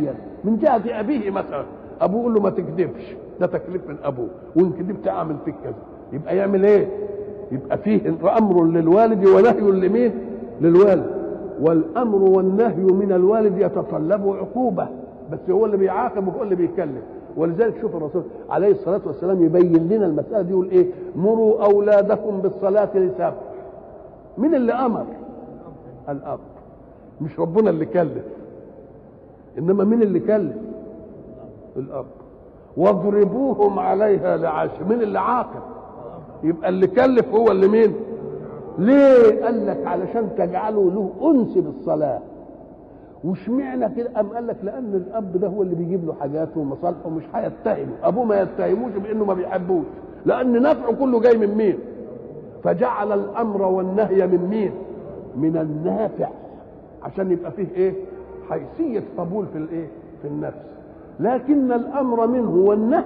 حيثيا من جهه ابيه مثلا ابوه يقول له ما تكذبش ده تكليف من ابوه وان كذبت اعمل فيك كذا يبقى يعمل ايه يبقى فيه امر للوالد ونهي لمين للوالد والامر والنهي من الوالد يتطلب عقوبه بس هو اللي بيعاقب وهو اللي بيكلم ولذلك شوف الرسول عليه الصلاه والسلام يبين لنا المساله دي يقول ايه مروا اولادكم بالصلاه لسبع مين اللي امر الاب مش ربنا اللي كلف انما مين اللي كلف الاب واضربوهم عليها لعشر مين اللي عاقب يبقى اللي كلف هو اللي مين ليه قال لك علشان تجعلوا له انس بالصلاه واشمعنى كده قام قال لك لان الاب ده هو اللي بيجيب له حاجاته ومصالحه مش هيتهمه ابوه ما يتهموش بانه ما بيحبوش لان نفعه كله جاي من مين فجعل الامر والنهي من مين من النافع عشان يبقى فيه ايه حيثيه قبول في الايه في النفس لكن الامر منه والنهي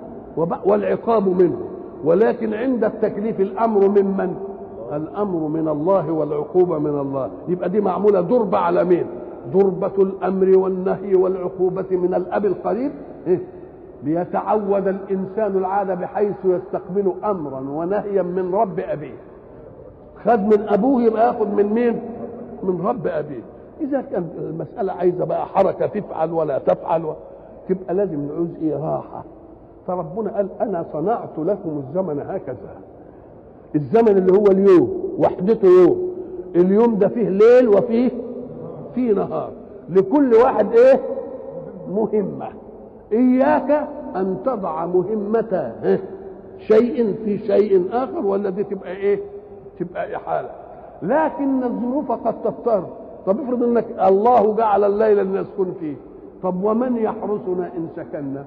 والعقاب منه ولكن عند التكليف الامر ممن الامر من الله والعقوبه من الله يبقى دي معموله ضربه على مين ضربة الأمر والنهي والعقوبة من الأب القريب إيه؟ ليتعود الإنسان العادة بحيث يستقبل أمرا ونهيا من رب أبيه خد من أبوه يبقى ياخد من مين من رب أبيه إذا كان المسألة عايزة بقى حركة تفعل ولا تفعل و... تبقى لازم نعوز إيه راحة فربنا قال أنا صنعت لكم الزمن هكذا الزمن اللي هو اليوم وحدته يوم اليوم ده فيه ليل وفيه فيه نهار لكل واحد ايه مهمة إياك أن تضع مهمة شيء في شيء آخر ولا دي تبقى إيه تبقى إحالة لكن الظروف قد تضطر طب افرض انك الله جعل الليل لنسكن فيه طب ومن يحرسنا ان سكننا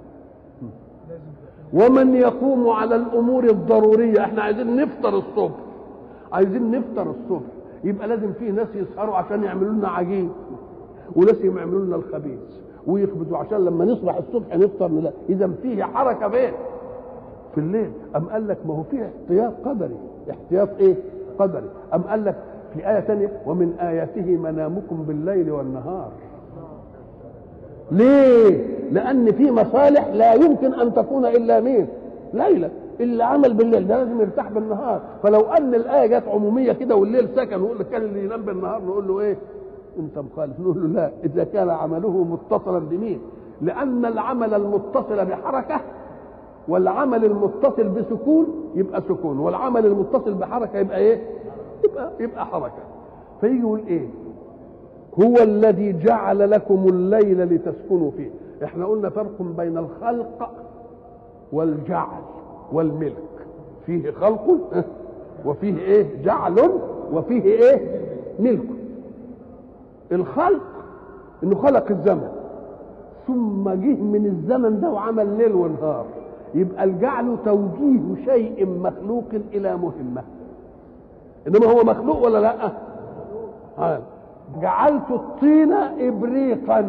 ومن يقوم على الامور الضروريه احنا عايزين نفطر الصبح عايزين نفطر الصبح يبقى لازم في ناس يسهروا عشان يعملوا لنا عجين وناس يعملوا لنا الخبيث ويخبزوا عشان لما نصبح الصبح نفطر نلاقي اذا فيه حركه بين في الليل ام قال لك ما هو فيه احتياط قدري احتياط ايه قدري ام قال لك في آية تانية ومن آياته منامكم بالليل والنهار ليه لأن في مصالح لا يمكن أن تكون إلا مين ليلة اللي عمل بالليل ده لازم يرتاح بالنهار فلو أن الآية جت عمومية كده والليل سكن ويقول لك كان اللي ينام بالنهار نقول له إيه أنت مخالف نقول له لا إذا كان عمله متصلا بمين لأن العمل المتصل بحركة والعمل المتصل بسكون يبقى سكون والعمل المتصل بحركة يبقى إيه يبقى يبقى حركه فيجي يقول ايه هو الذي جعل لكم الليل لتسكنوا فيه احنا قلنا فرق بين الخلق والجعل والملك فيه خلق وفيه ايه جعل وفيه ايه ملك الخلق انه خلق الزمن ثم جه من الزمن ده وعمل ليل ونهار يبقى الجعل توجيه شيء مخلوق الى مهمه انما هو مخلوق ولا لا آه. جعلت الطين ابريقا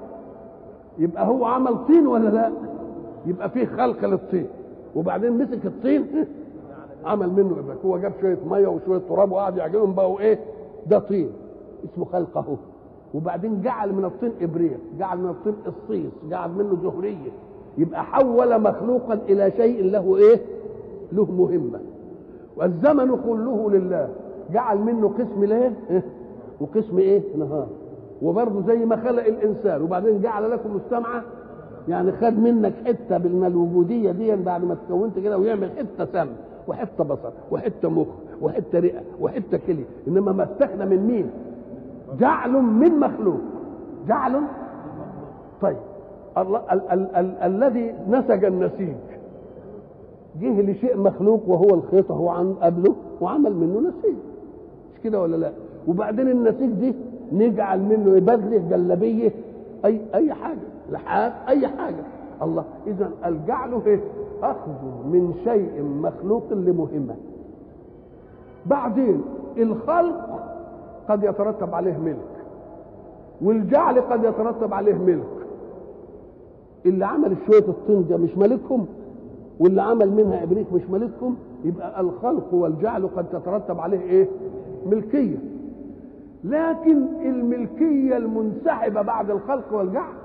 يبقى هو عمل طين ولا لا يبقى فيه خلق للطين وبعدين مسك الطين عمل منه ابريق هو جاب شويه ميه وشويه تراب وقعد يعجنهم بقوا ايه ده طين اسمه خلقه وبعدين جعل من الطين ابريق جعل من الطين الصيص جعل منه زهريه يبقى حول مخلوقا الى شيء له ايه له مهمه والزمن كله لله جعل منه قسم ليل وقسم ايه نهار وبرضه زي ما خلق الانسان وبعدين جعل لكم السمع يعني خد منك حته من الوجوديه دي بعد ما تكونت كده ويعمل حته سمع وحته بصر وحته مخ وحته رئه وحته كلي انما مسكنا من مين؟ جعل من مخلوق جعل طيب الله ال- ال- ال- الذي نسج النسيج جه لشيء مخلوق وهو الخيط هو عن قبله وعمل منه نسيج مش كده ولا لا وبعدين النسيج دي نجعل منه بدله جلابيه اي اي حاجه لحاف اي حاجه الله اذا الجعل ايه اخذ من شيء مخلوق لمهمه بعدين الخلق قد يترتب عليه ملك والجعل قد يترتب عليه ملك اللي عمل شويه الطين ده مش مالكهم واللي عمل منها ابريق مش مالكهم يبقى الخلق والجعل قد تترتب عليه ايه ملكيه لكن الملكيه المنسحبه بعد الخلق والجعل